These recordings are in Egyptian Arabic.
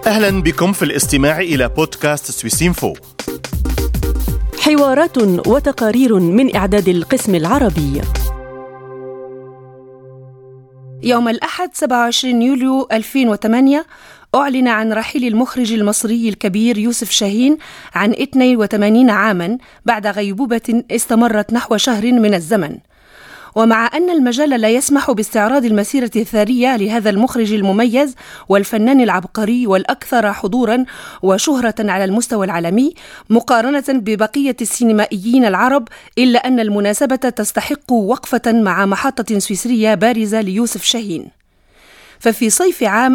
أهلا بكم في الاستماع إلى بودكاست سويسينفو حوارات وتقارير من إعداد القسم العربي يوم الأحد 27 يوليو 2008 أعلن عن رحيل المخرج المصري الكبير يوسف شاهين عن 82 عاما بعد غيبوبة استمرت نحو شهر من الزمن ومع أن المجال لا يسمح باستعراض المسيرة الثرية لهذا المخرج المميز والفنان العبقري والأكثر حضورا وشهرة على المستوى العالمي مقارنة ببقية السينمائيين العرب إلا أن المناسبة تستحق وقفة مع محطة سويسرية بارزة ليوسف شاهين ففي صيف عام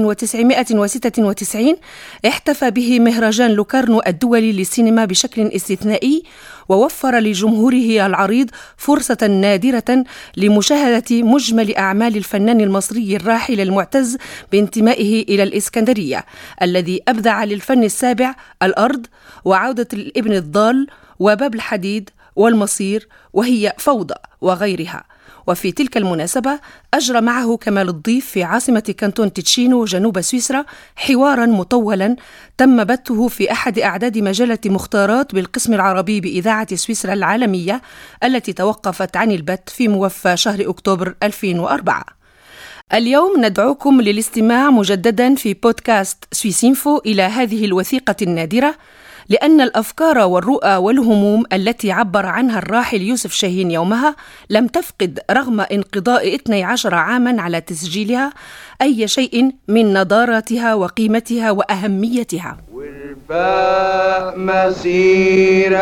1996 احتفى به مهرجان لوكارنو الدولي للسينما بشكل استثنائي ووفر لجمهوره العريض فرصة نادرة لمشاهدة مجمل أعمال الفنان المصري الراحل المعتز بانتمائه إلى الإسكندرية الذي أبدع للفن السابع الأرض وعودة الابن الضال وباب الحديد والمصير وهي فوضى وغيرها وفي تلك المناسبة أجرى معه كمال الضيف في عاصمة كانتون تيتشينو جنوب سويسرا حوارا مطولا تم بثه في أحد أعداد مجلة مختارات بالقسم العربي بإذاعة سويسرا العالمية التي توقفت عن البث في موفى شهر أكتوبر 2004 اليوم ندعوكم للاستماع مجددا في بودكاست سويسينفو إلى هذه الوثيقة النادرة لأن الأفكار والرؤى والهموم التي عبر عنها الراحل يوسف شاهين يومها لم تفقد رغم انقضاء 12 عاما على تسجيلها أي شيء من نضارتها وقيمتها وأهميتها والباء مسيرة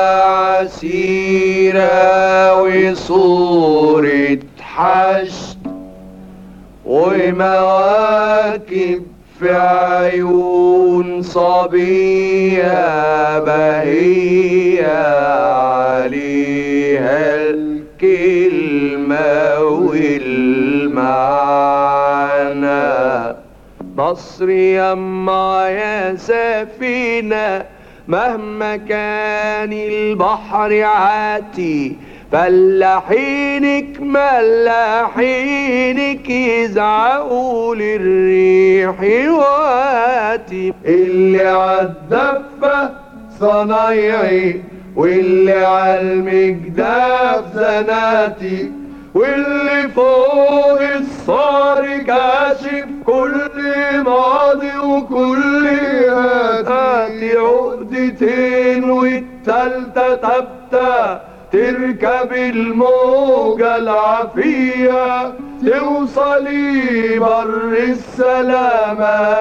عسيرة وصورة حشد ومواكب في عيون صبية بهية عليها الكلمة والمعنى مصر يما يا سفينة مهما كان البحر عاتي فلاحينك ملاحينك يزعقوا للريح واتي اللي عالدفة صنايعي واللي عالمجداف زناتي واللي فوق الصار كاشف كل ماضي وكل هاتي عقدتين والتالتة تبتة تركب الموجة العافية توصلي بر السلامة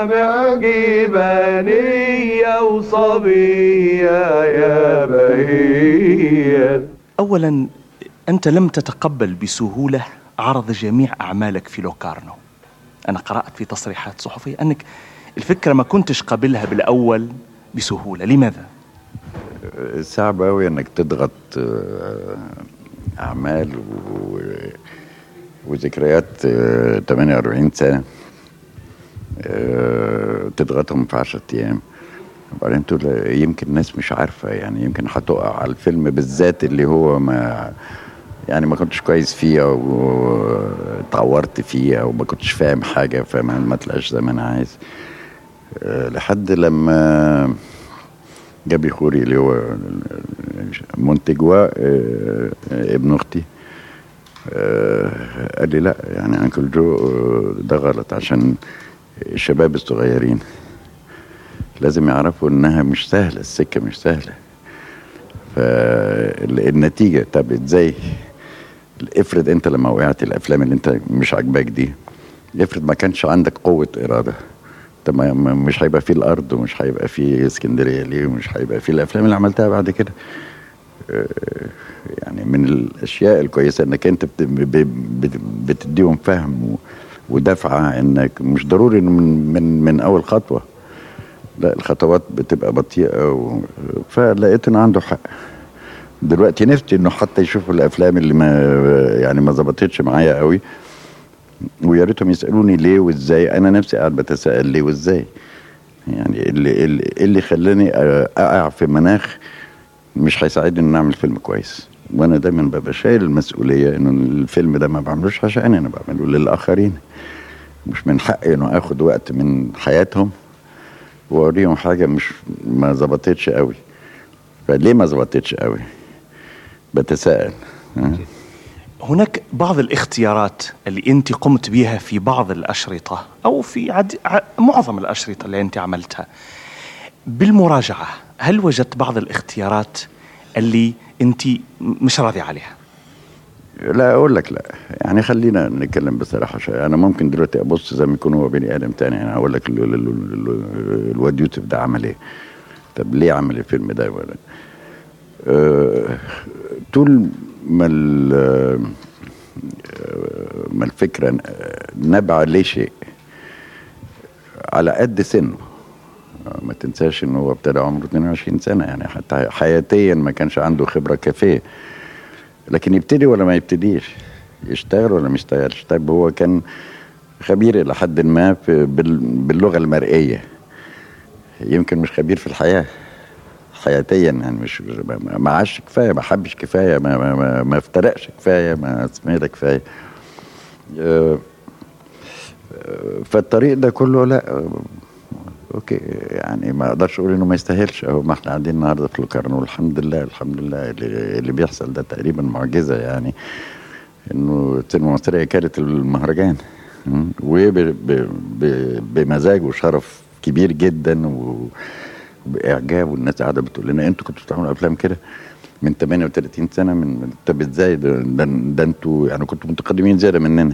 معجبانية وصبية يا بهية أولا أنت لم تتقبل بسهولة عرض جميع أعمالك في لوكارنو أنا قرأت في تصريحات صحفية أنك الفكرة ما كنتش قابلها بالأول بسهولة لماذا؟ صعب قوي انك تضغط اعمال و... وذكريات 48 سنه تضغطهم في 10 ايام وبعدين تقول يمكن الناس مش عارفه يعني يمكن هتقع على الفيلم بالذات اللي هو ما يعني ما كنتش كويس فيه او اتعورت فيه او ما كنتش فاهم حاجه فما ما طلعش زي ما انا عايز لحد لما جابي خوري اللي هو منتج ابن اختي قال لي لا يعني انكل جو ده غلط عشان الشباب الصغيرين لازم يعرفوا انها مش سهله السكه مش سهله فالنتيجه طب ازاي افرض انت لما وقعت الافلام اللي انت مش عاجباك دي افرض ما كانش عندك قوه اراده تمام مش هيبقى فيه الارض ومش هيبقى فيه اسكندريه ليه ومش هيبقى فيه الافلام اللي عملتها بعد كده يعني من الاشياء الكويسه انك انت بتديهم فهم ودفعه انك مش ضروري من من من اول خطوه لا الخطوات بتبقى بطيئه و... فلقيت انه عنده حق دلوقتي نفسي انه حتى يشوفوا الافلام اللي ما يعني ما ظبطتش معايا قوي ويا ريتهم يسالوني ليه وازاي انا نفسي قاعد بتساءل ليه وازاي يعني اللي اللي, اللي خلاني اقع في مناخ مش هيساعدني ان اعمل فيلم كويس وانا دايما ببقى شايل المسؤوليه انه الفيلم ده ما بعملوش عشان انا بعمله للاخرين مش من حقي انه اخد وقت من حياتهم واوريهم حاجه مش ما ظبطتش قوي فليه ما ظبطتش قوي بتساءل ها؟ هناك بعض الاختيارات اللي انت قمت بها في بعض الاشرطه او في عد... ع- معظم الاشرطه اللي انت عملتها بالمراجعه هل وجدت بعض الاختيارات اللي انت م- مش راضي عليها لا اقول لك لا يعني خلينا نتكلم بصراحه شويه انا ممكن دلوقتي ابص زي ما يكون هو بني ادم تاني يعني اقول لك ال- ال- ال- ال- الواد يوسف ده عمل ايه طب ليه عمل الفيلم ده ولا آه، طول ما ال- آه، ما الفكره نبع ليه شيء على قد سنه آه، ما تنساش ان هو ابتدى عمره 22 سنه يعني حتى حياتيا ما كانش عنده خبره كافيه لكن يبتدي ولا ما يبتديش يشتغل ولا ما يشتغلش طيب هو كان خبير الى حد ما في بال- باللغه المرئيه يمكن مش خبير في الحياه حياتيا يعني مش ما- ما ما عاش كفايه ما حبش كفايه ما ما ما, ما افترقش كفايه ما اسمه ده كفايه آه، آه، فالطريق ده كله لا آه، اوكي يعني ما اقدرش اقول انه ما يستاهلش اهو ما احنا قاعدين النهارده في القرن والحمد لله الحمد لله اللي, اللي بيحصل ده تقريبا معجزه يعني انه السينما المصريه كانت المهرجان وبمزاج وشرف كبير جدا و- وباعجاب والناس قاعده بتقول لنا انتوا كنتوا بتعملوا افلام كده من 38 سنه من من- طب ازاي ده, ده, ده انتوا يعني كنتوا متقدمين زياده مننا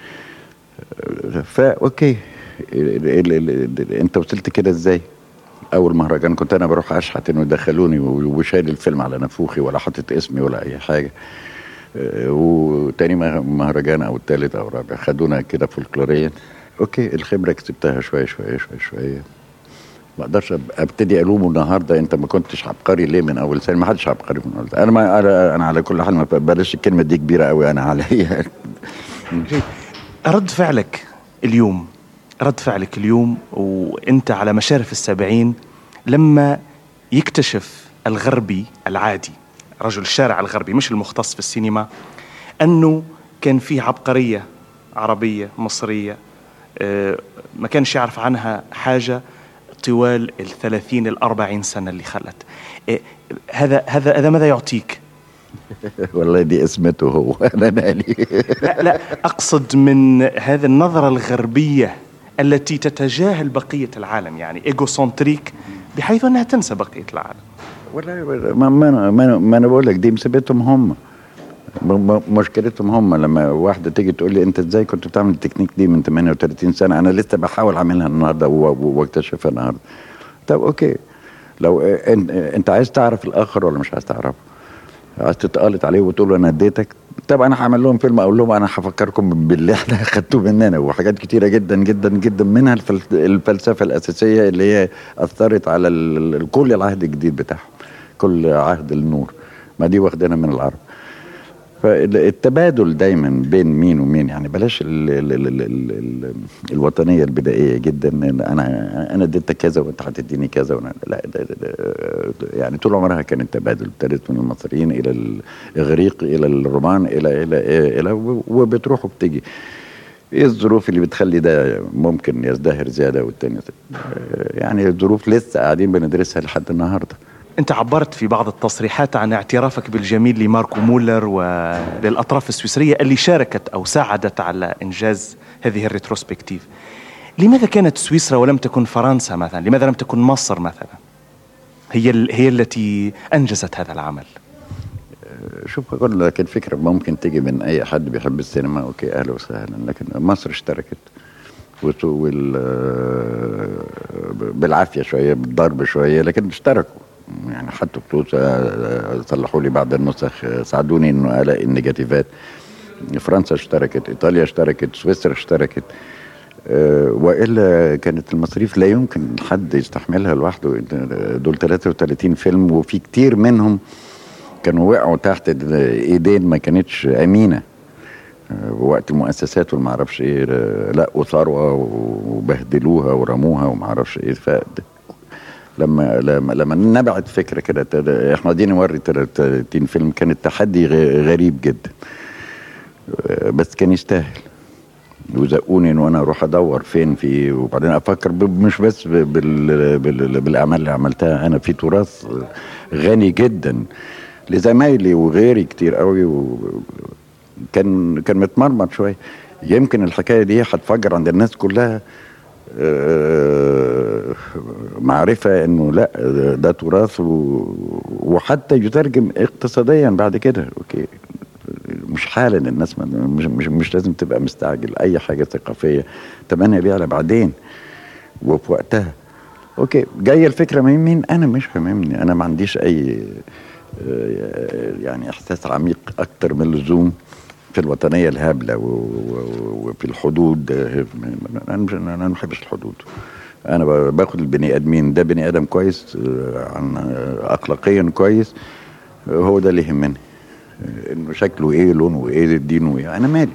فا اوكي ال- ال- ال- ال- انت وصلت كده ازاي؟ اول مهرجان كنت انا بروح اشحت انه يدخلوني و- وشايل الفيلم على نافوخي ولا حاطط اسمي ولا اي حاجه آه، وتاني مه- مهرجان او التالت او الرابع خدونا كده فولكلوريا اوكي الخبره كسبتها شويه شويه شويه شويه ما اقدرش أب- ابتدي الومه النهارده انت ما كنتش عبقري ليه من اول سنه ما حدش عبقري من اول سنه انا ما انا, أنا على كل حال ما بلاش الكلمه دي كبيره قوي انا عليا رد فعلك اليوم رد فعلك اليوم وانت على مشارف السابعين لما يكتشف الغربي العادي رجل الشارع الغربي مش المختص في السينما انه كان فيه عبقريه عربيه مصريه آه، ما كانش يعرف عنها حاجه طوال الثلاثين الأربعين سنة اللي خلت آه، هذا هذا هذا ماذا يعطيك؟ والله دي اسمته هو انا مالي لا لا أقصد من هذه النظرة الغربية التي تتجاهل بقية العالم يعني ايجوسنتريك بحيث أنها تنسى بقية العالم والله ما ما أنا- ما, أنا- ما انا بقول لك دي مصيبتهم هم م- م- مشكلتهم هم لما واحده تيجي تقول لي انت ازاي كنت بتعمل التكنيك دي من 38 سنه انا لسه بحاول اعملها النهارده و- و- واكتشفها النهارده طب اوكي لو آه، انت, انت عايز تعرف الاخر ولا مش عايز تعرفه عايز تتقلط عليه وتقول له انا اديتك طب انا هعمل لهم فيلم اقول لهم انا هفكركم باللي احنا خدتوه مننا وحاجات كتيره جدا جدا جدا منها الفل- الفلسفه الاساسيه اللي هي اثرت على ال- ال- كل العهد الجديد بتاعهم كل عهد النور ما دي واخدينها من العرب فالتبادل دايما بين مين ومين يعني بلاش ال ال ال ال ال ال الوطنيه البدائيه جدا إن انا انا اديتك كذا وانت هتديني كذا وانا لا ده ده ده يعني طول عمرها كان التبادل ابتدت من المصريين الى الاغريق الى الرومان الى الى الى, إلى وبتروح وبتيجي ايه الظروف اللي بتخلي ده ممكن يزدهر زياده والتاني يعني الظروف لسه قاعدين بندرسها لحد النهارده أنت عبرت في بعض التصريحات عن اعترافك بالجميل لماركو مولر وللأطراف السويسرية اللي شاركت أو ساعدت على إنجاز هذه الريتروسبكتيف لماذا كانت سويسرا ولم تكن فرنسا مثلا لماذا لم تكن مصر مثلا هي ال- هي التي أنجزت هذا العمل شوف اقول لك الفكره ممكن تيجي من اي حد بيحب السينما اوكي اهلا وسهلا لكن مصر اشتركت وت- وال بالعافيه شويه بالضرب شويه لكن اشتركوا يعني حطوا فلوس آه، صلحوا لي بعض النسخ ساعدوني انه الاقي النيجاتيفات فرنسا اشتركت ايطاليا اشتركت سويسرا اشتركت آه، والا كانت المصاريف لا يمكن حد يستحملها لوحده دول 33 فيلم وفي كتير منهم كانوا وقعوا تحت ايدين ما كانتش امينه آه، وقت المؤسسات والما اعرفش ايه آه، لقوا ثروه وبهدلوها ورموها وما اعرفش ايه ف لما لما لما نبعت فكره كده ت- احنا قاعدين نوري 30 فيلم كان التحدي غ- غريب جدا آه، بس كان يستاهل وزقوني ان انا اروح ادور فين في وبعدين افكر ب- مش بس ب- بال بال بالاعمال اللي عملتها انا في تراث غني جدا لزمايلي وغيري كتير قوي وكان كان متمرمط شويه يمكن الحكايه دي هتفجر عند الناس كلها آه، معرفة انه لا ده- ده تراث و- وحتى يترجم اقتصاديا بعد كده اوكي مش حالا الناس ما- مش, مش, مش لازم تبقى مستعجل اي حاجة ثقافية تمنى بيها بعدين وفي وقتها اوكي جايه الفكره من مين انا مش هممني انا ما عنديش اي آه، يعني احساس عميق اكتر من اللزوم في الوطنيه الهابله و- و- وفي الحدود آه، انا مش انا ما بحبش الحدود انا ب- باخد البني ادمين ده بني ادم كويس آه، عن آه، اخلاقيا كويس آه، هو ده اللي يهمني آه، انه شكله ايه لونه ايه دينه ايه انا مالي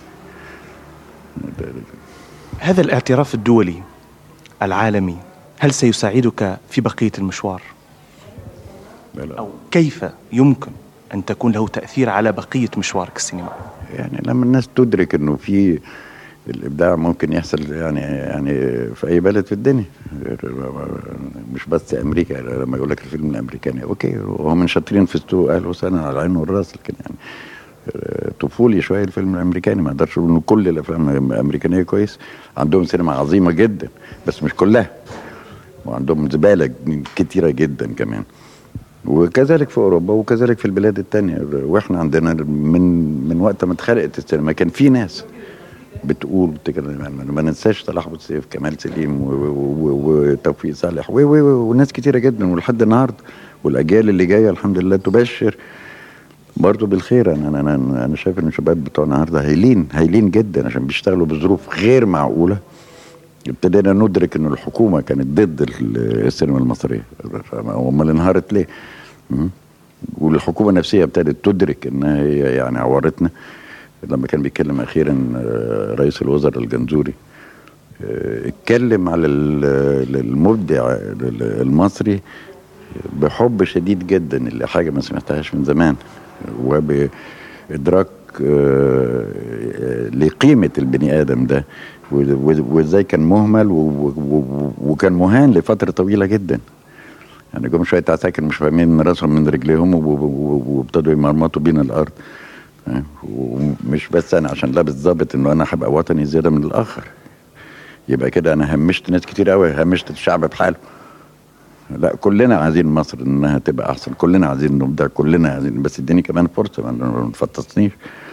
هذا الاعتراف الدولي العالمي هل سيساعدك في بقية المشوار؟ أو كيف يمكن أن تكون له تأثير على بقية مشوارك السينمائي؟ يعني لما الناس تدرك انه في الابداع ممكن يحصل يعني يعني في اي بلد في الدنيا مش بس امريكا لما يقول لك الفيلم الامريكاني اوكي هم شاطرين في السوق اهلا وسهلا على العين والراس لكن يعني آه، طفولي شويه الفيلم الامريكاني ما اقدرش اقول ان كل الافلام الامريكانيه كويس عندهم سينما عظيمه جدا بس مش كلها وعندهم زباله كتيره جدا كمان وكذلك في اوروبا وكذلك في البلاد التانية واحنا عندنا من من وقت ما اتخلقت السينما كان في ناس بتقول بتتكلم ما ننساش صلاح ابو السيف كمال سليم و- و- و- وتوفيق صالح و- و- و- وناس كتيره جدا ولحد النهارده والاجيال اللي جايه الحمد لله تبشر برضه بالخير انا انا انا, أنا شايف ان الشباب بتوع النهارده هايلين هايلين جدا عشان بيشتغلوا بظروف غير معقوله ابتدينا ندرك ان الحكومه كانت ضد ال- السينما المصريه امال انهارت ليه؟ م? والحكومه نفسها ابتدت تدرك انها هي يعني عورتنا لما كان بيتكلم اخيرا آه، رئيس الوزراء الجنزوري آه، اتكلم على ال- المبدع المصري بحب شديد جدا اللي حاجه ما سمعتهاش من زمان وبادراك آه، آه، لقيمه البني ادم ده و- و- وازاي كان مهمل و- و- وكان مهان لفتره طويله جدا يعني جم شويه عساكر مش فاهمين من راسهم من رجليهم و- و- و- وابتدوا يمرمطوا بينا الارض آه، ومش بس انا عشان لابس ظابط انه انا هبقى وطني زياده من الاخر يبقى كده انا همشت ناس كتير قوي همشت الشعب بحاله لا كلنا عايزين مصر انها تبقى احسن كلنا عايزين نبدع كلنا عايزين بس اديني كمان فرصه ما ما تفطسنيش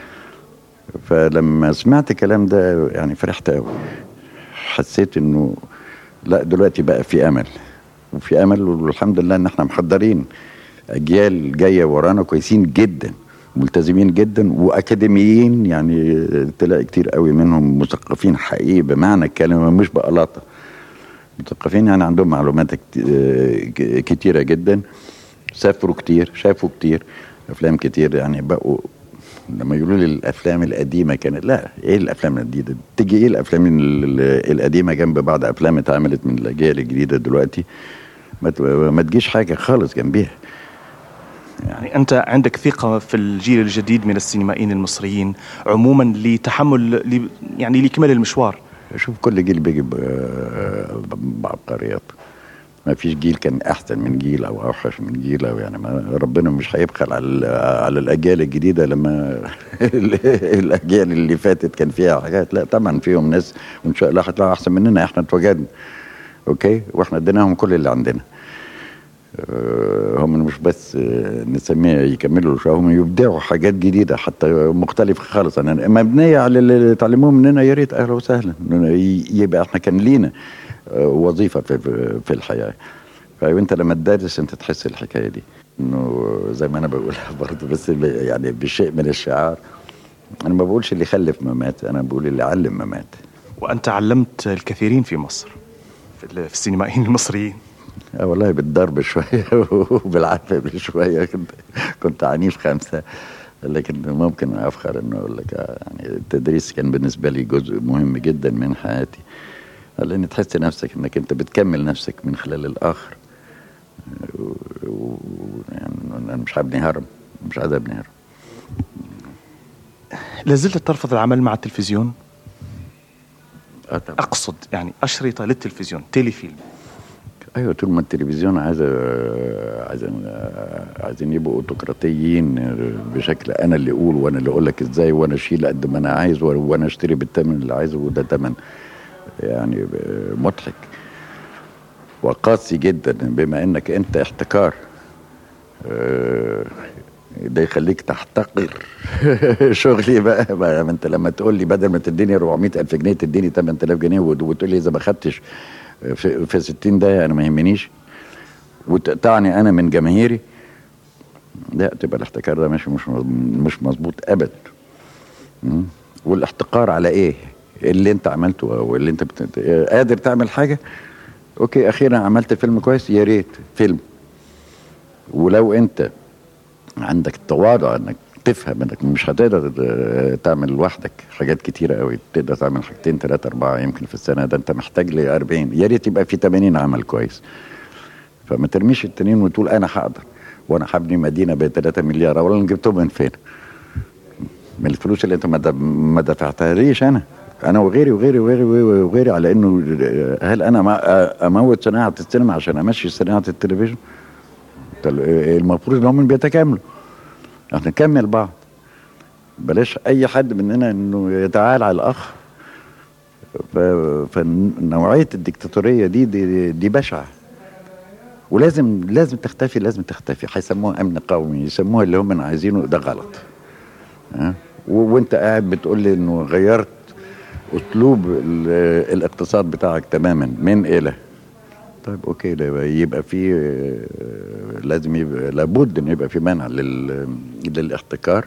فلما سمعت الكلام ده يعني فرحت قوي حسيت انه لا دلوقتي بقى في امل وفي امل والحمد لله ان احنا محضرين اجيال جايه ورانا كويسين جدا ملتزمين جدا واكاديميين يعني تلاقي كتير قوي منهم مثقفين حقيقي بمعنى الكلمه مش بقلاطه مثقفين يعني عندهم معلومات كت- آه، كتيره جدا سافروا كتير شافوا كتير افلام كتير يعني بقوا لما يقولوا لي الافلام القديمه كانت لا ايه الافلام الجديده تيجي ايه الافلام ال- ال- القديمه جنب بعض افلام اتعملت من الاجيال الجديده دلوقتي ما ت- ما تجيش حاجه خالص جنبيها يعني أنت عندك ثقة في الجيل الجديد من السينمائيين المصريين عموما لتحمل ل- يعني لكمال المشوار شوف كل جيل بيجي ب- بعبقريات ما فيش جيل كان احسن من جيل او اوحش من جيل او يعني ما ربنا مش هيبخل على ال- على الاجيال الجديده لما الاجيال اللي فاتت كان فيها حاجات لا طبعا فيهم ناس وان شاء الله هيطلعوا احسن مننا احنا اتوجدنا اوكي واحنا اديناهم كل اللي عندنا آه، هم مش بس آه، نسميها يكملوا الشغل هم يبدعوا حاجات جديده حتى مختلفه خالص انا مبنيه على اللي اتعلموه مننا يا ريت اهلا وسهلا إنه ي- يبقى احنا كان لينا آه، وظيفه في في- في الحياه فانت لما تدرس انت تحس الحكايه دي انه زي ما انا بقولها برضه بس ب- يعني بشيء من الشعار انا ما بقولش اللي خلف ما مات انا بقول اللي علم ما مات وأنت علمت الكثيرين في مصر في ال- في السينمائيين المصريين اه والله بالضرب شوية وبالعافية شوية كنت كنت عنيف خمسة لكن ممكن أفخر إنه أقول لك آه، يعني التدريس كان بالنسبة لي جزء مهم جدا من حياتي لأن تحس نفسك إنك أنت بتكمل نفسك من خلال الآخر و- و- يعني أنا مش هبني هرم مش عايز أبني هرم لازلت ترفض العمل مع التلفزيون آه طبعا. اقصد يعني اشرطه للتلفزيون تيليفيلم ايوه طول ما التلفزيون عايز عايزين عايزين يبقوا اوتقراطيين بشكل انا اللي اقول وانا اللي اقول لك ازاي وانا اشيل قد ما انا عايز وانا اشتري بالثمن اللي عايزه وده ثمن يعني مضحك وقاسي جدا بما انك انت احتكار آه، ده يخليك تحتقر شغلي بقى, بقى انت لما تقول لي بدل ما تديني 400 الف جنيه تديني 8000 جنيه وت- وتقول لي اذا ما خدتش في, في 60 دقيقه انا ما يهمنيش وتقطعني انا من جماهيري لا تبقى الاحتكار ده مش مش مش مظبوط ابدا مم. والاحتقار على ايه اللي انت عملته او اللي انت بت... قادر تعمل حاجه اوكي اخيرا عملت فيلم كويس يا ريت فيلم ولو انت عندك التواضع انك تفهم انك مش هتقدر آه، تعمل لوحدك حاجات كتيره قوي تقدر تعمل حاجتين ثلاثه اربعه يمكن في السنه ده انت محتاج ل 40 يا ريت يبقى في 80 عمل كويس فما ترميش التنين وتقول انا هقدر وانا هبني مدينه ب 3 مليار اولا جبتهم من فين؟ من الفلوس اللي انت ما دف- ما دفعتها ليش انا انا وغيري وغيري وغيري وغيري, وغيري على انه هل انا ما- اموت صناعه السينما عشان امشي صناعه التلفزيون؟ ده المفروض ان هم بيتكاملوا احنا نكمل بعض بلاش اي حد مننا انه يتعالى على الاخ ف- فنوعيه الديكتاتوريه دي دي, دي بشعه ولازم لازم تختفي لازم تختفي هيسموها امن قومي يسموها اللي هم عايزينه ده غلط ها؟ و- وانت قاعد بتقول لي انه غيرت اسلوب ال- الاقتصاد بتاعك تماما من الى طيب اوكي ده يبقى في آه، لازم يبقى لابد ان يبقى في منع لل للاحتكار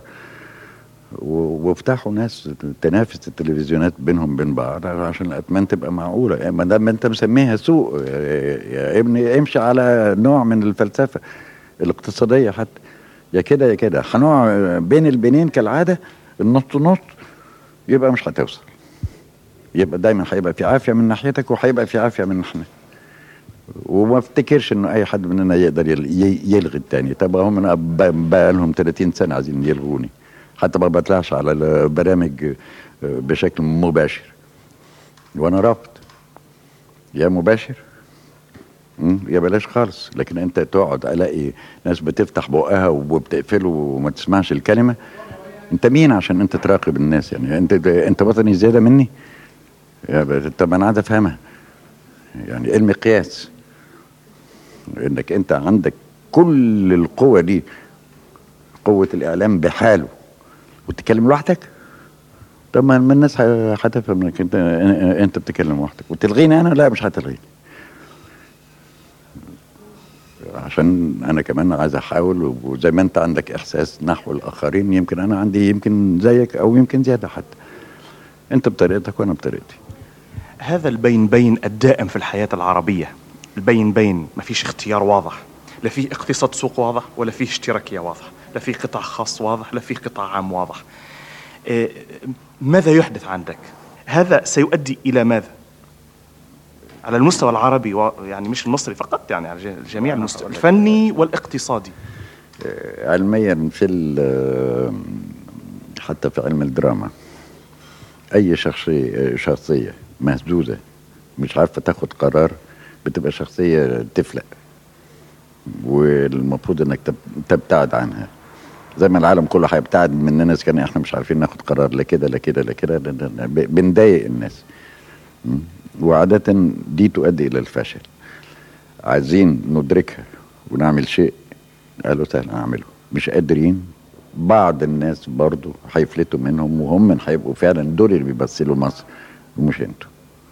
و- وافتحوا ناس تنافس التلفزيونات بينهم بين بعض عشان الاثمان تبقى معقوله يعني ما دام انت مسميها سوق يا يا ابني امشي على نوع من الفلسفه الاقتصاديه حتى يا كده يا كده هنقع بين البنين كالعاده النص نص يبقى مش هتوصل يبقى دايما هيبقى في عافيه من ناحيتك وهيبقى في عافيه من احنا وما افتكرش انه اي حد مننا يقدر يل- ي- يلغي التاني طب هم ب- بقى لهم 30 سنه عايزين يلغوني حتى ما بطلعش على البرامج بشكل مباشر وانا رافض يا مباشر مم، يا بلاش خالص لكن انت تقعد الاقي ناس بتفتح بقها وبتقفله وما تسمعش الكلمه انت مين عشان انت تراقب الناس يعني انت انت وطني زياده مني يا ب- طب انا عايز افهمها يعني ايه المقياس انك انت عندك كل القوة دي قوة الاعلام بحاله وتتكلم لوحدك طب ما ما الناس ه- هتفهم انك انت انت بتتكلم لوحدك وتلغيني انا لا مش هتلغيني عشان انا كمان عايز احاول وزي ما انت عندك احساس نحو الاخرين يمكن انا عندي يمكن زيك او يمكن زياده حتى انت بطريقتك وانا بطريقتي هذا البين بين الدائم في الحياة العربية البين بين ما فيش اختيار واضح لا فيه اقتصاد سوق واضح ولا فيه اشتراكية واضح لا فيه قطاع خاص واضح لا فيه قطاع عام واضح إيه، ماذا يحدث عندك هذا سيؤدي إلى ماذا على المستوى العربي و- يعني مش المصري فقط يعني على ج- جميع المستوى الفني والاقتصادي علميا في ال- حتى في علم الدراما اي شخصيه شخصيه مهزوزه مش عارفه تاخد قرار بتبقى شخصيه تفلق والمفروض انك تب- تبتعد عنها زي ما العالم كله هيبتعد مننا اذا كان احنا مش عارفين ناخد قرار لا كده لا كده لا كده لا- لا- لا، ب- بنضايق الناس م? وعادة دي تؤدي إلى الفشل عايزين ندركها ونعمل شيء قالوا سهل أعمله مش قادرين بعض الناس برضو هيفلتوا منهم وهم هيبقوا فعلا دول اللي بيمثلوا مصر ومش انتوا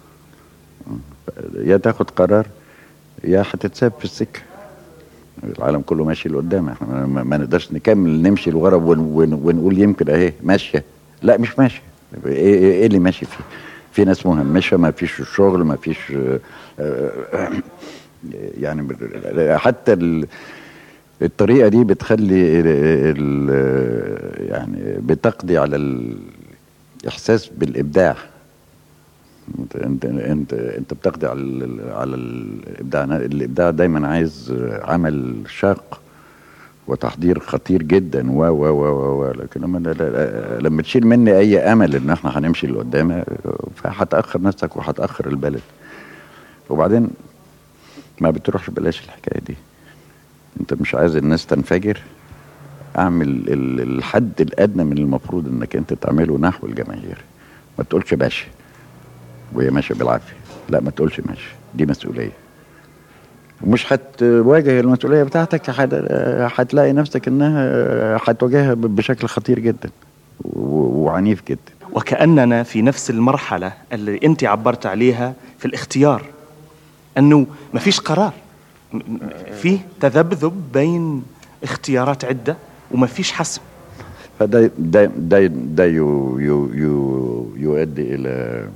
يا تاخد قرار يا هتتساب في السكه العالم كله ماشي لقدام احنا ما- ما, ما نقدرش نكمل نمشي لورا ون ون ونقول يمكن اهي ماشيه لا مش ماشيه ايه, إيه, ايه اللي ماشي فيه في ناس مهمشه ما فيش شغل ما فيش آه، آه، يعني ب- حتى ال- الطريقه دي بتخلي ال ال يعني بتقضي على الاحساس بالابداع انت انت انت, انت بتقضي على ال- على الابداع الابداع دايما عايز عمل شاق وتحضير خطير جدا و و و و, و لكن لما لا- لا- لما تشيل مني اي امل ان احنا هنمشي لقدام فهتاخر نفسك وهتاخر البلد وبعدين ما بتروحش بلاش الحكايه دي انت مش عايز الناس تنفجر اعمل ال- الحد الادنى من المفروض انك انت تعمله نحو الجماهير ما تقولش ماشي وهي ماشيه بالعافيه لا ما تقولش ماشي دي مسؤوليه ومش هتواجه المسؤوليه بتاعتك هت- هتلاقي نفسك انها هتواجهها ب- بشكل خطير جدا و- وعنيف جدا وكأننا في نفس المرحلة اللي أنت عبرت عليها في الاختيار أنه ما فيش قرار م- م- في تذبذب بين اختيارات عدة وما فيش حسم فده ده ده ده يو يو يو يؤدي الى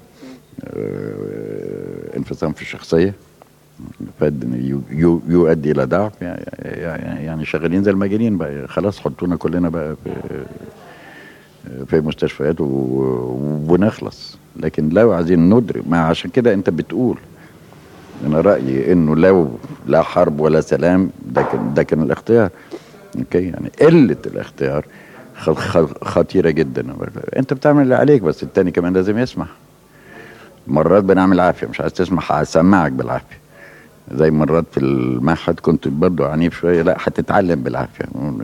آه، انفصام في الشخصيه فد- يو- يو- يؤدي الى ضعف يعني- يعني يعني شغالين زي المجانين بقى خلاص حطونا كلنا بقى في في مستشفيات و- ونخلص لكن لو عايزين ندرك ما عشان كده انت بتقول انا رايي انه لو لا حرب ولا سلام ده كان ده كان الاختيار اوكي يعني قله الاختيار خ- خ- خطيره جدا انت بتعمل اللي عليك بس التاني كمان لازم يسمع مرات بنعمل عافيه مش عايز تسمع هسمعك بالعافيه زي مرات في المعهد كنت برضو عنيف شويه لا هتتعلم بالعافيه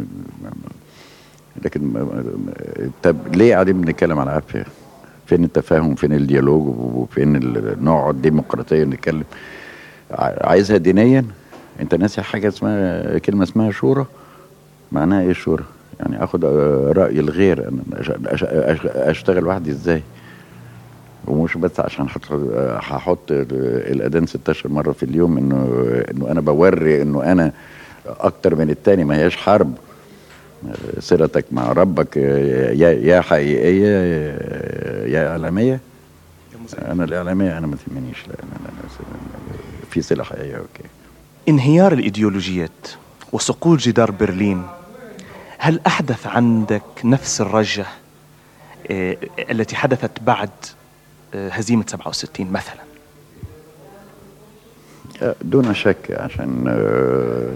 لكن ما- ما- طب ليه قاعدين بنتكلم على العافيه؟ فين التفاهم فين الديالوج وفين ال- نقعد ديمقراطيا نتكلم ع- عايزها دينيا انت ناسي حاجه اسمها كلمه اسمها شورى معناها ايه الشورى؟ يعني اخد آه، راي الغير انا أش- أش- أش- اشتغل وحدي ازاي؟ ومش بس عشان هحط هحط الاذان 16 مره في اليوم انه انه انا بوري انه انا اكتر من التاني ما هياش حرب صلتك مع ربك يا يا حقيقيه يا اعلاميه انا الاعلاميه انا ما تهمنيش لا أنا أنا في صله حقيقيه اوكي انهيار الإيديولوجيات وسقوط جدار برلين هل أحدث عندك نفس الرجة آه، التي حدثت بعد آه، هزيمة 67 مثلا دون شك عشان آه،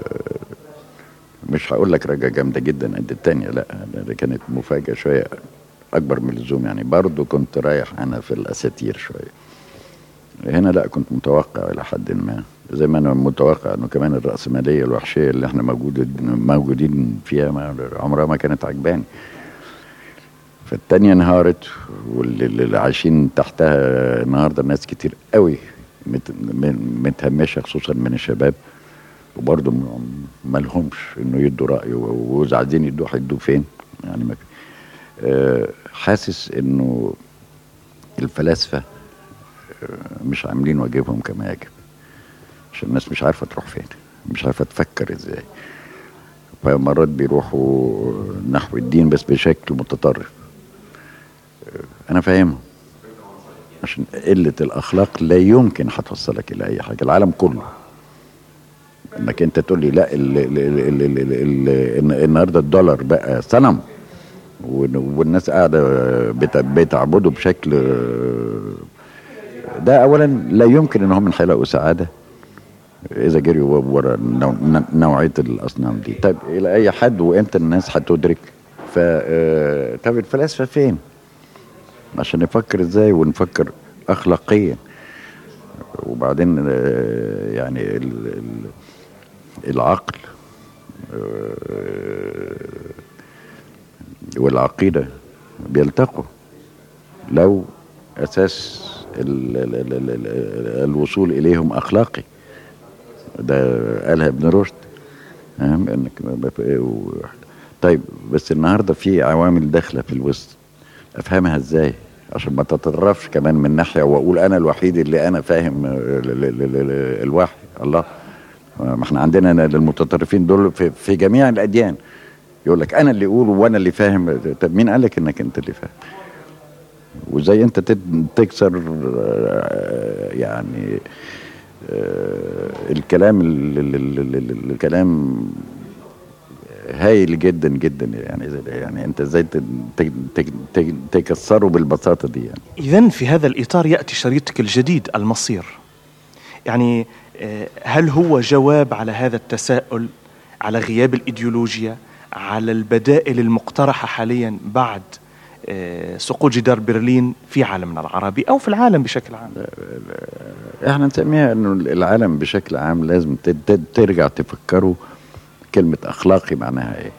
مش هقول لك رجعه جامده جدا قد التانيه لا ده كانت مفاجاه شويه اكبر من اللزوم يعني برضو كنت رايح انا في الاساتير شويه هنا لا كنت متوقع الى حد ما زي ما انا متوقع انه كمان الراسماليه الوحشيه اللي احنا موجود موجودين فيها ما عمرها ما كانت عجباني فالتانية انهارت واللي اللي عايشين تحتها النهارده ناس كتير قوي مت- م- متهمشه خصوصا من الشباب وبرضه م- مالهمش انه يدوا راي و- واذا عايزين يدوا هيدوا فين يعني ما في آه، حاسس انه الفلاسفه آه، مش عاملين واجبهم كما يجب عشان الناس مش عارفه تروح فين مش عارفه تفكر ازاي فمرات بيروحوا نحو الدين بس بشكل متطرف آه، انا فاهمهم عشان قله الاخلاق لا يمكن هتوصلك الى اي حاجه العالم كله انك انت تقول لي لا ال ال ال ال ال ال ال النهارده الدولار بقى صنم وإن- والناس قاعده بت- بتعبده بشكل ده اولا لا يمكن ان هم هيلاقوا سعاده اذا جريوا ورا نوع- نوعيه الاصنام دي طيب الى اي حد وامتى الناس هتدرك ف آه، طب الفلاسفه فين عشان نفكر ازاي ونفكر اخلاقيا وبعدين آه، يعني ال- ال- العقل آه، والعقيده بيلتقوا لو اساس ال ال ال ال ال الوصول اليهم اخلاقي ده قالها ابن رشد فاهم انك ما في- و- طيب بس النهارده في عوامل داخله في الوسط افهمها ازاي عشان ما تتطرفش كمان من ناحيه واقول انا الوحيد اللي انا فاهم ال- ال- ال- ال- الوحي الله ما احنا عندنا المتطرفين دول في, في جميع الاديان يقول لك انا اللي اقول وانا اللي فاهم طب مين قال لك انك انت اللي فاهم وزي انت تد- تكسر آه، يعني آه، الكلام ال- ال- ال- ال- ال- الكلام هايل جدا جدا يعني زي- يعني انت ازاي ت- ت- ت- ت- تكسره بالبساطه دي يعني إذا في هذا الإطار يأتي شريطك الجديد المصير يعني آه، هل هو جواب على هذا التساؤل على غياب الايديولوجيا على البدائل المقترحه حاليا بعد آه، سقوط جدار برلين في عالمنا العربي او في العالم بشكل عام احنا نسميها انه العالم بشكل عام لازم ت- ت- ترجع تفكروا كلمة اخلاقي معناها ايه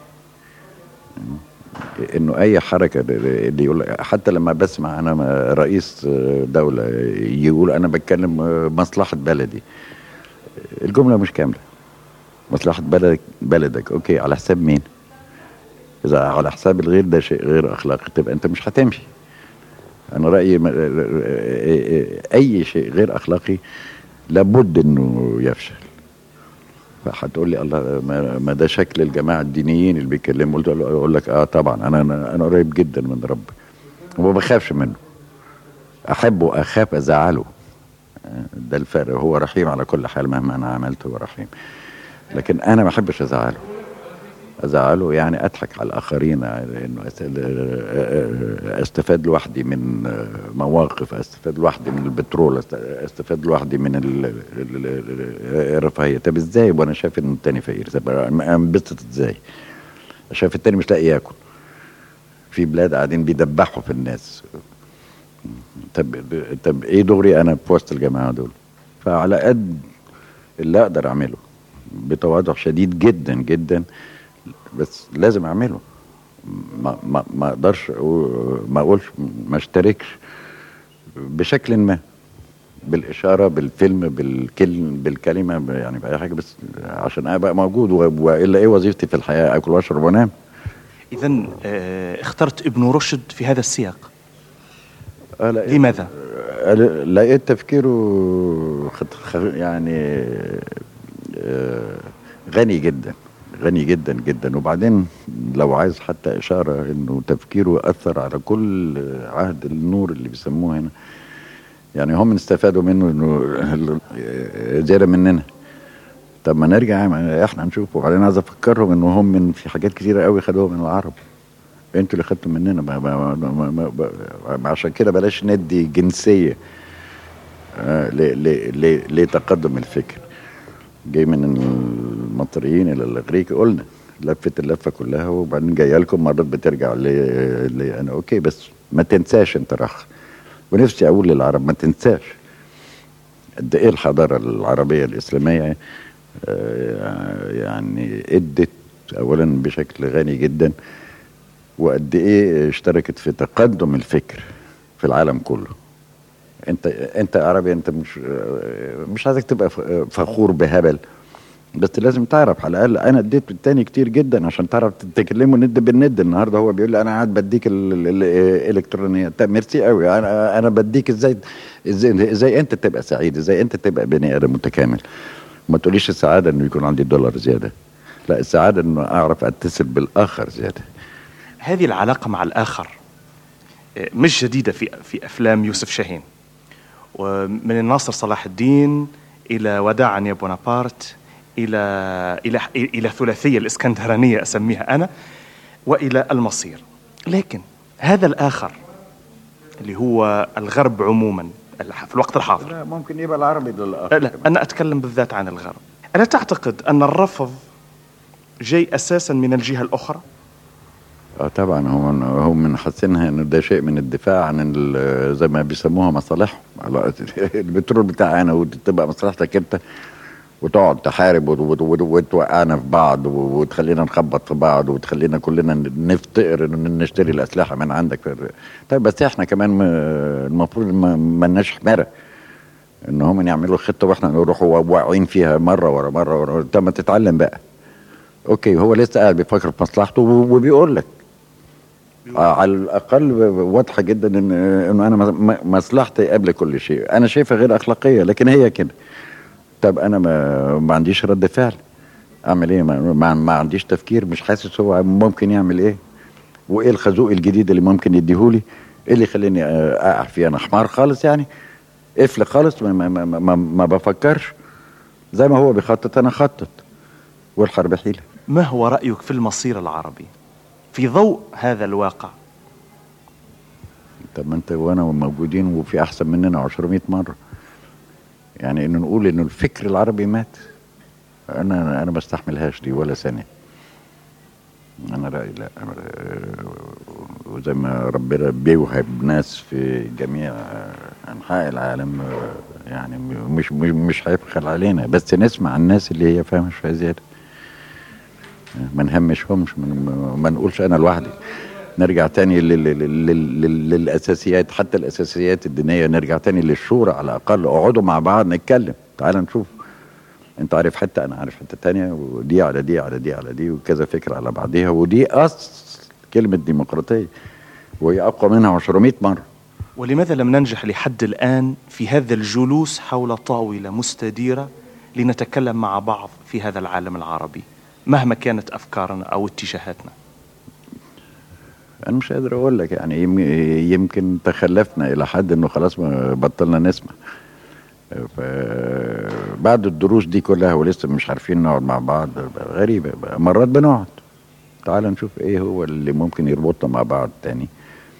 انه اي حركة اللي يقول حتى لما بسمع انا رئيس دولة يقول انا بتكلم مصلحة بلدي الجملة مش كاملة مصلحة بلدك بلدك اوكي على حساب مين اذا على حساب الغير ده شيء غير اخلاقي تبقى انت مش هتمشي انا رايي م- اي شيء غير اخلاقي لابد انه يفشل فهتقول لي الله ما- ما ده شكل الجماعه الدينيين اللي بيتكلموا قلت له اقول لك اه طبعا انا انا انا قريب جدا من ربي وما بخافش منه احبه اخاف ازعله آه، ده الفرق هو رحيم على كل حال مهما انا عملت هو رحيم لكن انا ما احبش ازعله ازعله يعني اضحك على الاخرين على انه أس- استفاد لوحدي من مواقف استفاد لوحدي من البترول است- استفاد لوحدي من ال- ال- ال- الرفاهيه طب ازاي وانا شايف ان التاني فقير طب انبسط ازاي شايف التاني مش لاقي ياكل في بلاد قاعدين بيدبحوا في الناس طب طب ايه دوري انا في وسط الجماعه دول فعلى قد اللي اقدر اعمله بتواضع شديد جدا جدا بس لازم اعمله ما ما ما اقدرش أقول- ما اقولش ما اشتركش بشكل ما بالاشاره بالفيلم بالكلم بالكلمه ب- يعني باي حاجه بس عشان ابقى موجود و- والا ايه وظيفتي في الحياه اكل واشرب وانام اذا اخترت ابن رشد في هذا السياق آه، لقيت- لماذا؟ آه، لقيت تفكيره خط- خ- يعني آه، غني جدا غني جدا جدا وبعدين لو عايز حتى إشارة إنه تفكيره أثر على كل عهد النور اللي بيسموه هنا يعني هم استفادوا منه إنه ال- زيادة مننا طب ما نرجع ما احنا نشوف وبعدين عايز افكرهم انه هم من في حاجات كتيره قوي خدوها من العرب انتوا اللي خدتوا مننا ما ما ما ما ما ما عشان كده بلاش ندي جنسيه آه، ل- ل- ل- لتقدم الفكر جاي من المصريين الى الاغريق قلنا لفت اللفه كلها وبعدين جايه لكم مرات بترجع ل ل- انا اوكي بس ما تنساش انت رخ ونفسي اقول للعرب ما تنساش قد ايه الحضاره العربيه الاسلاميه آه، يعني ادت اولا بشكل غني جدا وقد ايه اشتركت في تقدم الفكر في العالم كله انت انت عربي انت مش مش عايزك تبقى ف- فخور بهبل بس لازم تعرف على الاقل انا اديت التاني كتير جدا عشان تعرف تكلمه ند بالند النهارده هو بيقول لي انا قاعد بديك ال- ال- الالكترونيه طب ميرسي قوي انا انا بديك ازاي ازاي ازاي انت تبقى سعيد ازاي انت تبقى بني ادم متكامل ما تقوليش السعاده انه يكون عندي دولار زياده لا السعاده انه اعرف اتصل بالاخر زياده هذه العلاقة مع الآخر آه، مش جديدة في في أفلام يوسف شاهين ومن الناصر صلاح الدين إلى وداعا يا بونابرت إلى إلى إلى الثلاثية الإسكندرانية أسميها أنا وإلى المصير لكن هذا الآخر اللي هو الغرب عموما الح- في الوقت الحاضر لا ممكن يبقى العربي للاخر لا أنا أتكلم بالذات عن الغرب ألا تعتقد أن الرفض جاي أساسا من الجهة الأخرى اه طبعا هو هم من حاسينها انه ده شيء من الدفاع عن ال- زي ما بيسموها مصالحهم على البترول بتاعنا وتبقى مصلحتك انت وتقعد تحارب وت- وت- وت- وتوقعنا في بعض و- وتخلينا نخبط في بعض وتخلينا كلنا نفتقر ان نشتري الاسلحه من عندك طيب بس احنا كمان م- المفروض ما ما لناش حماره ان هم يعملوا خطه واحنا نروح واقعين فيها مره ورا مره ورا طب ما تتعلم بقى اوكي هو لسه قاعد بيفكر في مصلحته و- وبيقول لك آه، على الاقل واضحه جدا ان انه انا م- مصلحتي قبل كل شيء انا شايفها غير اخلاقيه لكن هي كده طب انا ما, ما عنديش رد فعل اعمل ايه ما, ما, ما عنديش تفكير مش حاسس هو ممكن يعمل ايه وايه الخازوق الجديد اللي ممكن يديهولي ايه اللي يخليني آه، اقع فيه انا حمار خالص يعني قفل خالص ما, ما, ما, ما, ما بفكرش زي ما هو بيخطط انا خطط والحرب حيله ما هو رأيك في المصير العربي في ضوء هذا الواقع طب ما انت وانا موجودين وفي احسن مننا 200 مره يعني انه نقول انه الفكر العربي مات انا انا ما استحملهاش دي ولا ثانيه انا رايي لا أنا- وزي ما ربنا بيوهب ناس في جميع انحاء العالم يعني مش مش مش هيبخل علينا بس نسمع الناس اللي هي فاهمه شويه زياده ما نهمشهمش ما- ما نقولش انا لوحدي نرجع تاني لل- لل- لل- لل- للاساسيات حتى الاساسيات الدينيه نرجع تاني للشورى على الاقل اقعدوا مع بعض نتكلم تعال نشوف انت عارف حته انا عارف حته تانية ودي على دي على دي على دي وكذا فكره على بعضيها ودي اصل كلمه ديمقراطيه وهي اقوى منها 200 مره ولماذا لم ننجح لحد الآن في هذا الجلوس حول طاولة مستديرة لنتكلم مع بعض في هذا العالم العربي مهما كانت أفكارنا أو اتجاهاتنا انا مش قادر اقول لك يعني يم- يمكن تخلفنا الى حد انه خلاص ما بطلنا نسمع ف- بعد الدروس دي كلها ولسه مش عارفين نقعد مع بعض بقى غريبة بقى مرات بنقعد تعال نشوف ايه هو اللي ممكن يربطنا مع بعض تاني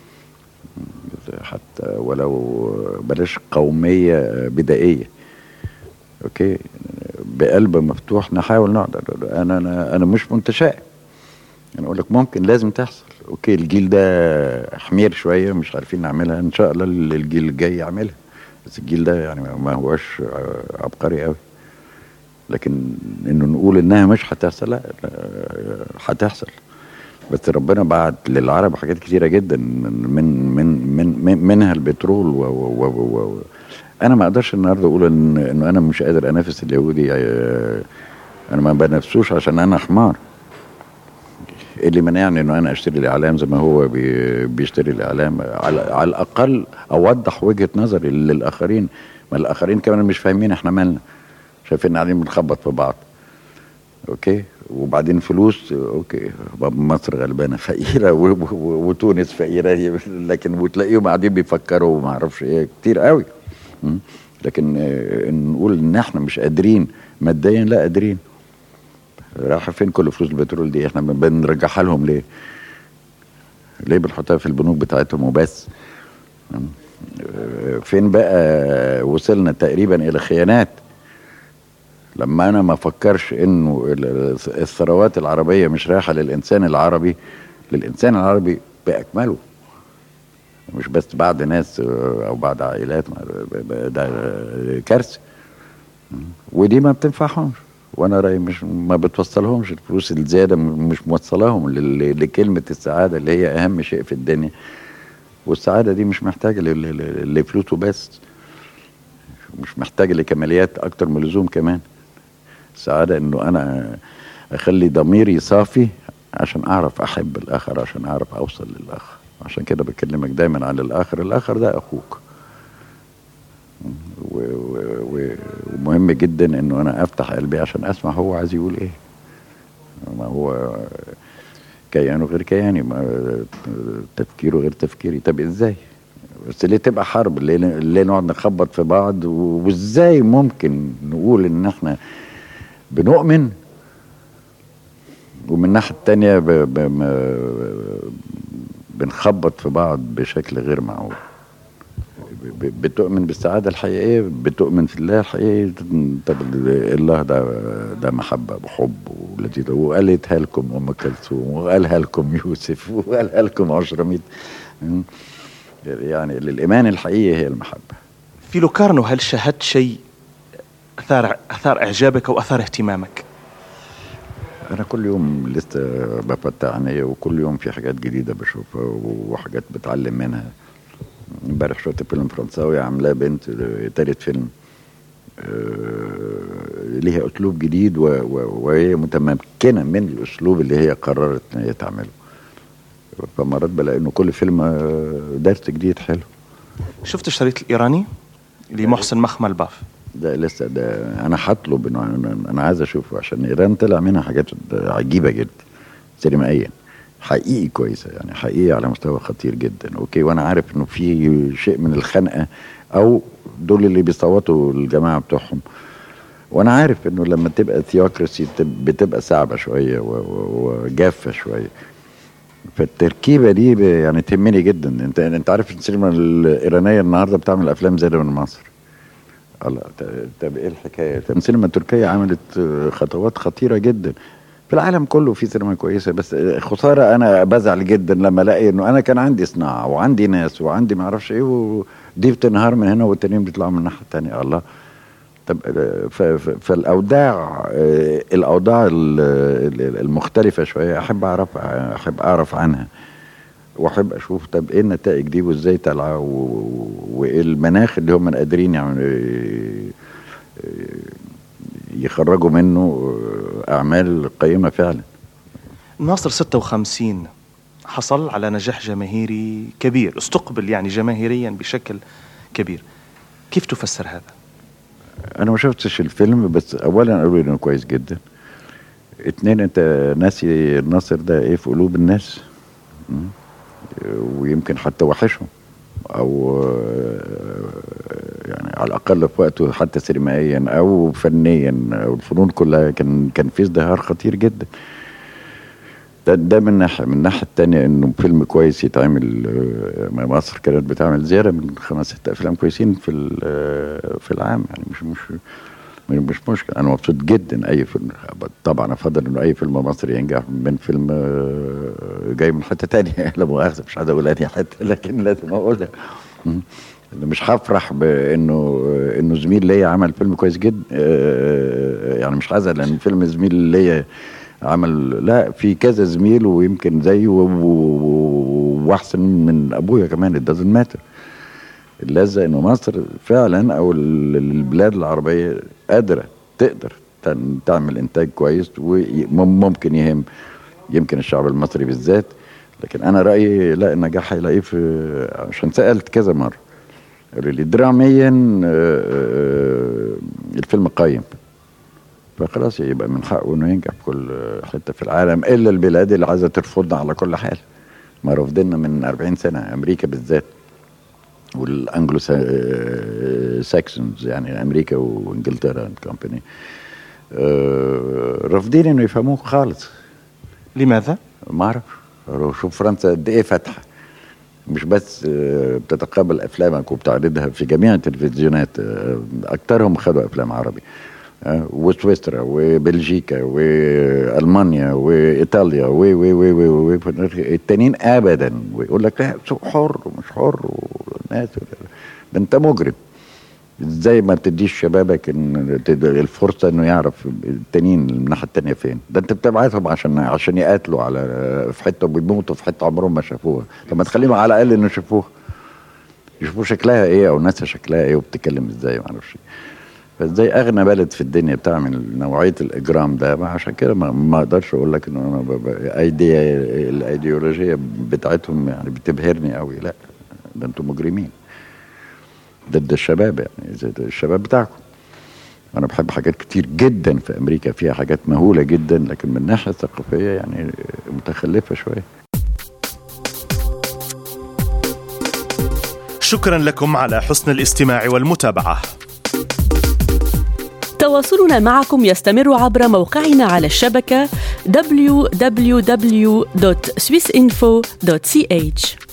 حتى ولو بلاش قومية بدائية اوكي بقلب مفتوح نحاول نقعد انا انا انا مش متشائم انا اقول لك ممكن لازم تحصل اوكي الجيل ده حمير شويه مش عارفين نعملها ان شاء الله الجيل الجاي يعملها بس الجيل ده يعني ما هوش آه، عبقري قوي لكن انه نقول انها مش هتحصل لا لا، هتحصل بس ربنا بعت للعرب حاجات كتيره جدا من من من, من منها البترول و و و و و انا ما اقدرش النهارده اقول ان انه انا مش قادر انافس اليهودي آه، انا ما بنافسوش عشان انا حمار اللي منعني انه انا اشتري الاعلام زي ما هو بي- بيشتري الاعلام على, على الاقل اوضح وجهه نظري للاخرين ما الاخرين كمان مش فاهمين احنا مالنا شايفين قاعدين بنخبط في بعض اوكي وبعدين فلوس اوكي باب مصر غلبانه فقيره و- و- وتونس فقيره لكن وتلاقيهم قاعدين بيفكروا وما اعرفش ايه كتير قوي م? لكن آه، نقول ان احنا مش قادرين ماديا لا قادرين راح فين كل فلوس البترول دي احنا بن- بنرجعها لهم ليه ليه بنحطها في البنوك بتاعتهم وبس م? آه، فين بقى وصلنا تقريبا الى خيانات لما انا ما افكرش انه ال- الثروات العربيه مش رايحه للانسان العربي للانسان العربي باكمله مش بس بعد ناس آه، او بعد عائلات ما- ب- ب- ده كارثه ودي ما بتنفعهمش وانا رايي مش ما بتوصلهمش الفلوس الزياده م- مش موصلاهم لل- لكلمه السعاده اللي هي اهم شيء في الدنيا والسعاده دي مش محتاجه ل- ل- ل- لفلوس وبس مش محتاجه لكماليات اكتر من اللزوم كمان السعاده انه انا اخلي ضميري صافي عشان اعرف احب الاخر عشان اعرف اوصل للاخر عشان كده بكلمك دايما عن الاخر الاخر ده اخوك و- و- و- ومهم جدا انه انا افتح قلبي عشان اسمع هو عايز يقول ايه ما هو كيانه غير كياني ما تفكيره غير تفكيري طب ازاي بس ليه تبقى حرب ليه, ليه نقعد نخبط في بعض و- وازاي ممكن نقول ان احنا بنؤمن ومن الناحية التانية ب... ب... ب... بنخبط في بعض بشكل غير معقول ب- بتؤمن بالسعادة الحقيقية بتؤمن في الله الحقيقي طب الله ده ده محبة وحب ولذيذ وقالتها لكم أم كلثوم وقالها لكم يوسف وقالها لكم عشرميت يعني الإيمان الحقيقي هي المحبة في لوكارنو هل شاهدت شيء أثار, أثار إعجابك أو أثار اهتمامك أنا كل يوم لسه بفتح عينيا وكل يوم في حاجات جديدة بشوفها وحاجات بتعلم منها امبارح شفت فيلم فرنساوي عاملاه بنت آه، تالت فيلم آه، ليها اسلوب جديد و- و- وهي متمكنه من الاسلوب اللي هي قررت ان هي تعمله فمرات بلاقي انه كل فيلم آه، درس جديد حلو شفت الشريط الإيراني لمحسن مخمل باف ده لسه ده انا هطلب انه أنا- انا عايز اشوفه عشان ايران طلع منها حاجات عجيبه جدا سينمائيا حقيقي كويسه يعني حقيقي على مستوى خطير جدا اوكي وانا عارف انه في شيء من الخنقه او دول اللي بيصوتوا الجماعه بتوعهم وانا عارف انه لما تبقى ثيوكراسي بتبقى صعبه شويه و- و- وجافه شويه فالتركيبه دي ب- يعني تهمني جدا انت انت عارف السينما الايرانيه النهارده بتعمل افلام زياده من مصر الله ت- طب ايه الحكايه؟ طب السينما التركيه عملت آه، خطوات خطيره جدا في العالم كله في سينما كويسه بس آه، خساره انا بزعل جدا لما الاقي انه انا كان عندي صناعه وعندي ناس وعندي ما اعرفش ايه ودي بتنهار من هنا والتانيين بيطلعوا من الناحيه التانيه الله طب آه، ف- ف- فالاوداع آه، الاوضاع ال- ال- المختلفه شويه احب اعرف احب اعرف عنها واحب اشوف طب ايه النتائج دي وازاي طالعه و- و- وايه المناخ اللي هم قادرين يعني يخرجوا منه اعمال قيمه فعلا ناصر 56 حصل على نجاح جماهيري كبير استقبل يعني جماهيريا بشكل كبير كيف تفسر هذا؟ انا ما شفتش الفيلم بس اولا قالوا لي انه كويس جدا اتنين انت ناسي الناصر ده ايه في قلوب الناس م? ويمكن حتى وحشهم او آه، يعني على الاقل في وقته حتى سينمائيا او فنيا او الفنون كلها كان كان في ازدهار خطير جدا ده ده من ناحيه من الناحيه الثانيه انه فيلم كويس يتعمل آه، مصر كانت بتعمل زياده من خمس ست افلام كويسين في ال- آه، في العام يعني مش مش مش مشكله انا مبسوط جدا اي فيلم طبعا افضل انه اي فيلم مصري ينجح من فيلم آه، جاي من حته تانية لا مؤاخذه مش عايز اقول انهي حته لكن لازم اقولها م. أنا مش هفرح بانه انه زميل ليا عمل فيلم كويس جدا آه، يعني مش هزعل لان فيلم زميل ليا عمل لا في كذا زميل ويمكن زيه و- و- واحسن من ابويا كمان it doesn't matter اللذة انه مصر فعلا او ال- البلاد العربية قادرة تقدر تن- تعمل انتاج كويس وممكن يهم يمكن الشعب المصري بالذات لكن انا رايي لا النجاح هيلاقيه في عشان سالت كذا مره قالوا لي دراميا آه، آه، الفيلم قيم فخلاص يبقى من حقه انه ينجح في كل حته في العالم الا البلاد اللي عايزه ترفضنا على كل حال ما رافضيننا من 40 سنه امريكا بالذات والانجلو سا- ساكسونز يعني امريكا وانجلترا اند كومباني رافضين انه يفهموك خالص لماذا؟ ما اعرف شوف فرنسا قد ايه فاتحه مش بس آه، بتتقابل افلامك وبتعرضها في جميع التلفزيونات آه، اكثرهم خدوا افلام عربي آه، وسويسرا وبلجيكا والمانيا وايطاليا و و و و و التانيين ابدا ويقول لك لا سوق حر ومش حر والناس ده انت مجرم ازاي ما تديش شبابك ان تد- الفرصه انه يعرف التانيين من الناحيه التانيه فين ده انت بتبعتهم عشان عشان يقاتلوا على في حته وبيموتوا في حته عمرهم ما شافوها طب ما تخليهم على الاقل انه يشوفوها يشوفوا شكلها ايه او ناسها شكلها ايه وبتتكلم ازاي ما اعرفش إيه. فازاي اغنى بلد في الدنيا بتعمل نوعيه الاجرام ده ما عشان كده ما, ما اقدرش اقول لك انه انا ب- ب- ايديا الايديولوجيه بتاعتهم يعني بتبهرني قوي لا ده انتم مجرمين ضد الشباب يعني زي الشباب بتاعكم انا بحب حاجات كتير جدا في امريكا فيها حاجات مهوله جدا لكن من الناحيه الثقافيه يعني متخلفه شويه شكرا لكم على حسن الاستماع والمتابعه تواصلنا معكم يستمر عبر موقعنا على الشبكة www.swissinfo.ch